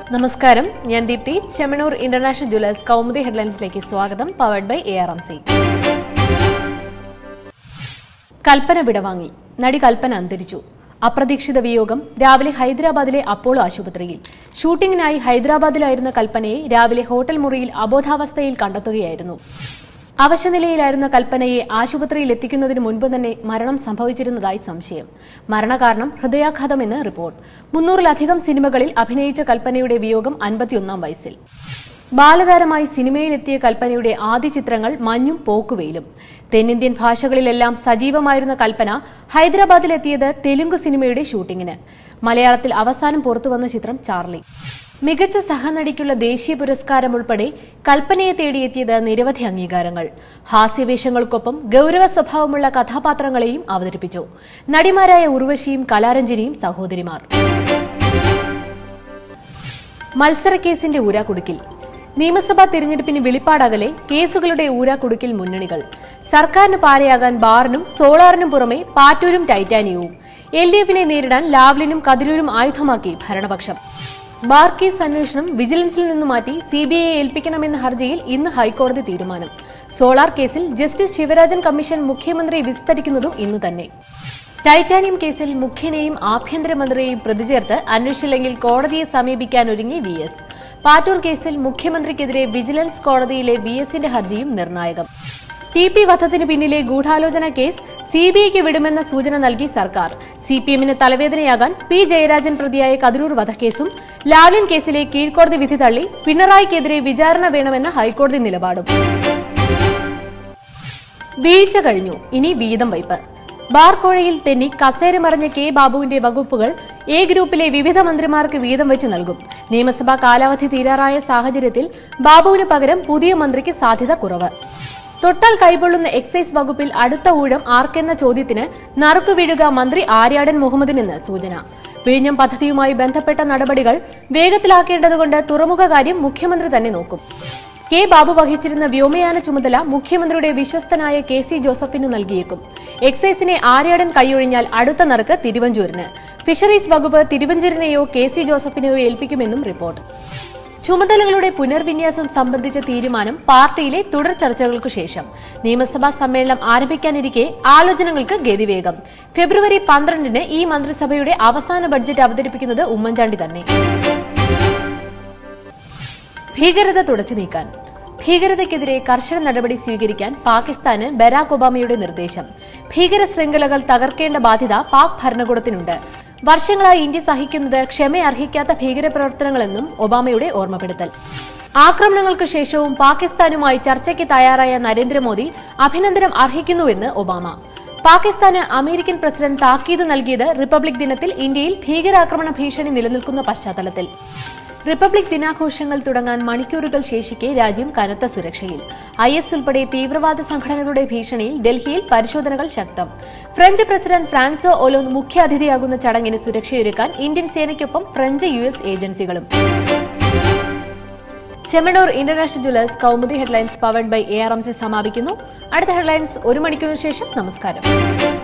നമസ്കാരം ഞാൻ Deepthi Chemmannur international jewellers Kaumudi ഹെഡ്ലൈൻസിലേക്ക് സ്വാഗതം powered by A R M C Kalpana വിടവാങ്ങി നടി കൽപ്പന അന്തരിച്ചു അപ്രതീക്ഷിത വിയോഗം രാവിലെ ഹൈദരാബാദിലെ അപ്പോളോ ആശുപത്രിയിൽ ഷൂട്ടിംഗിനായി ഹൈദരാബാദിലായിരുന്ന കൽപ്പനയെ രാവിലെ ഹോട്ടൽ മുറിയിൽ അബോധാവസ്ഥയിൽ കണ്ടെത്തുകയായിരുന്നു അവശനിലയിലായിരുന്ന കൽപ്പനയെ ആശുപത്രിയിൽ എത്തിക്കുന്നതിന് മുൻപ് തന്നെ മരണം സംഭവിച്ചിരുന്നതായി സംശയം മരണകാരണം ഹൃദയാഘാതമെന്ന് റിപ്പോർട്ട് മുന്നൂറിലധികം സിനിമകളിൽ അഭിനയിച്ച കൽപ്പനയുടെ വിയോഗം അൻപത്തിയൊന്നാം വയസ്സിൽ ബാലതാരമായി സിനിമയിലെത്തിയ കൽപ്പനയുടെ ആദ്യ ചിത്രങ്ങൾ മഞ്ഞും പോക്കുവെയിലും തെന്നിന്ത്യൻ ഭാഷകളിലെല്ലാം സജീവമായിരുന്ന കൽപ്പന ഹൈദരാബാദിലെത്തിയത് തെലുങ്ക് സിനിമയുടെ ഷൂട്ടിങ്ങിന് മലയാളത്തിൽ അവസാനം പുറത്തുവന്ന ചിത്രം ചാർലി മികച്ച സഹനടിക്കുള്ള ദേശീയ പുരസ്കാരം ഉൾപ്പെടെ കൽപ്പനയെ തേടിയെത്തിയത് നിരവധി അംഗീകാരങ്ങൾ ഹാസ്യവേഷങ്ങൾക്കൊപ്പം ഗൌരവ സ്വഭാവമുള്ള കഥാപാത്രങ്ങളെയും അവതരിപ്പിച്ചു നടിമാരായ ഉർവശിയും കലാരഞ്ജനിയും സഹോദരിമാർ മത്സരക്കേസിന്റെ ഊരാക്കുടുക്കിൽ നിയമസഭാ തിരഞ്ഞെടുപ്പിന് വെളിപ്പാടകലെ കേസുകളുടെ ഊരാക്കുടുക്കിൽ മുന്നണികൾ സർക്കാരിന് പാരയാകാൻ ബാറിനും സോളാറിനും പുറമെ പാറ്റൂരും ടൈറ്റാനിയവും എൽ ഡി എഫിനെ നേരിടാൻ ലാവ്ലിനും കതിരൂരും ആയുധമാക്കി ഭരണപക്ഷം ബാർ കേസ് അന്വേഷണം വിജിലൻസിൽ നിന്ന് മാറ്റി സിബിഐയെ ഏൽപ്പിക്കണമെന്ന ഹർജിയിൽ ഇന്ന് ഹൈക്കോടതി തീരുമാനം സോളാർ കേസിൽ ജസ്റ്റിസ് ശിവരാജൻ കമ്മീഷൻ മുഖ്യമന്ത്രി വിസ്തരിക്കുന്നതും ഇന്നു തന്നെ ടൈറ്റാനിയം കേസിൽ മുഖ്യനെയും ആഭ്യന്തരമന്ത്രിയെയും പ്രതി ചേർത്ത് അന്വേഷിച്ചില്ലെങ്കിൽ കോടതിയെ സമീപിക്കാൻ ഒരുങ്ങി വി എസ് പാറ്റൂർ കേസിൽ മുഖ്യമന്ത്രിക്കെതിരെ വിജിലൻസ് കോടതിയിലെ വി എസിന്റെ ഹർജിയും നിർണായകം ടി പി വധത്തിന് പിന്നിലെ ഗൂഢാലോചന കേസ് സിബിഐക്ക് വിടുമെന്ന സൂചന നൽകി സർക്കാർ സി പി എമ്മിന് തലവേദനയാകാൻ പി ജയരാജൻ പ്രതിയായ കതിരൂർ വധക്കേസും ലാവ്ലിൻ കേസിലെ കീഴ്ക്കോടതി വിധി തള്ളി പിണറായിക്കെതിരെ വിചാരണ വേണമെന്ന ഹൈക്കോടതി നിലപാടും വീഴ്ച കഴിഞ്ഞു ഇനി വീതം വയ്പ് ബാർക്കോഴയിൽ തെന്നി കസേര മറിഞ്ഞ കെ ബാബുവിന്റെ വകുപ്പുകൾ എ ഗ്രൂപ്പിലെ വിവിധ മന്ത്രിമാർക്ക് വീതം വെച്ച് നൽകും നിയമസഭാ കാലാവധി തീരാറായ സാഹചര്യത്തിൽ ബാബുവിന് പകരം പുതിയ മന്ത്രിക്ക് സാധ്യത കുറവ് തൊട്ടാൽ കൈകൊള്ളുന്ന എക്സൈസ് വകുപ്പിൽ അടുത്ത ഊഴം ആർക്കെന്ന ചോദ്യത്തിന് നറുക്കു വീഴുക മന്ത്രി ആര്യാടൻ മുഹമ്മദിനെന്ന് സൂചന വിഴിഞ്ഞം പദ്ധതിയുമായി ബന്ധപ്പെട്ട നടപടികൾ വേഗത്തിലാക്കേണ്ടതുകൊണ്ട് തുറമുഖ കാര്യം മുഖ്യമന്ത്രി തന്നെ നോക്കും കെ ബാബു വഹിച്ചിരുന്ന വ്യോമയാന ചുമതല മുഖ്യമന്ത്രിയുടെ വിശ്വസ്തനായ കെ സി ജോസഫിനു നൽകിയേക്കും എക്സൈസിനെ ആര്യാടൻ കൈയൊഴിഞ്ഞാൽ അടുത്ത നറുക്ക് തിരുവഞ്ചൂരിന് ഫിഷറീസ് വകുപ്പ് തിരുവഞ്ചൂരിനെയോ കെ സി ജോസഫിനെയോ ഏൽപ്പിക്കുമെന്നും റിപ്പോർട്ട് ചുമതലകളുടെ പുനർവിന്യാസം സംബന്ധിച്ച തീരുമാനം പാർട്ടിയിലെ തുടർ ചർച്ചകൾക്കു ശേഷം നിയമസഭാ സമ്മേളനം ആരംഭിക്കാനിരിക്കെ ആലോചനകൾക്ക് ഗതിവേഗം ഫെബ്രുവരി പന്ത്രണ്ടിന് ഈ മന്ത്രിസഭയുടെ അവസാന ബഡ്ജറ്റ് അവതരിപ്പിക്കുന്നത് ഉമ്മൻചാണ്ടി തന്നെ ഭീകരത തുടച്ചു നീക്കാൻ ഭീകരതയ്ക്കെതിരെ കർശന നടപടി സ്വീകരിക്കാൻ പാകിസ്ഥാന് ബരാക് ഒബാമയുടെ നിർദ്ദേശം ഭീകര ശൃംഖലകൾ തകർക്കേണ്ട ബാധ്യത പാക് ഭരണകൂടത്തിനുണ്ട് വർഷങ്ങളായി ഇന്ത്യ സഹിക്കുന്നത് ക്ഷമയർഹിക്കാത്ത ഭീകരപ്രവർത്തനങ്ങളെന്നും ഒബാമയുടെ ഓർമ്മപ്പെടുത്തൽ ആക്രമണങ്ങൾക്ക് ശേഷവും പാകിസ്ഥാനുമായി ചർച്ചയ്ക്ക് തയ്യാറായ നരേന്ദ്രമോദി അഭിനന്ദനം അർഹിക്കുന്നുവെന്ന് ഒബാമ പാകിസ്ഥാന് അമേരിക്കൻ പ്രസിഡന്റ് താക്കീത് നൽകിയത് റിപ്പബ്ലിക് ദിനത്തിൽ ഇന്ത്യയിൽ ഭീകരാക്രമണ ഭീഷണി നിലനിൽക്കുന്ന പശ്ചാത്തലത്തിൽ റിപ്പബ്ലിക് ദിനാഘോഷങ്ങൾ തുടങ്ങാൻ മണിക്കൂറുകൾ ശേഷിക്കെ രാജ്യം കനത്ത സുരക്ഷയിൽ ഐ എസ് ഉൾപ്പെടെ തീവ്രവാദ സംഘടനകളുടെ ഭീഷണിയിൽ ഡൽഹിയിൽ പരിശോധനകൾ ശക്തം ഫ്രഞ്ച് പ്രസിഡന്റ് ഫ്രാൻസോ ഒലോന്ന് മുഖ്യാതിഥിയാകുന്ന ചടങ്ങിന് സുരക്ഷയൊരുക്കാൻ ഇന്ത്യൻ സേനയ്ക്കൊപ്പം ഫ്രഞ്ച് യു എസ് ഏജൻസികളും Chemmannur international jewellers Kaumudi headlines powered by A R M C സമാപിക്കുന്നു അടുത്ത ഹെഡ്ലൈൻസ് ഒരു മണിക്കൂറിന് ശേഷം നമസ്കാരം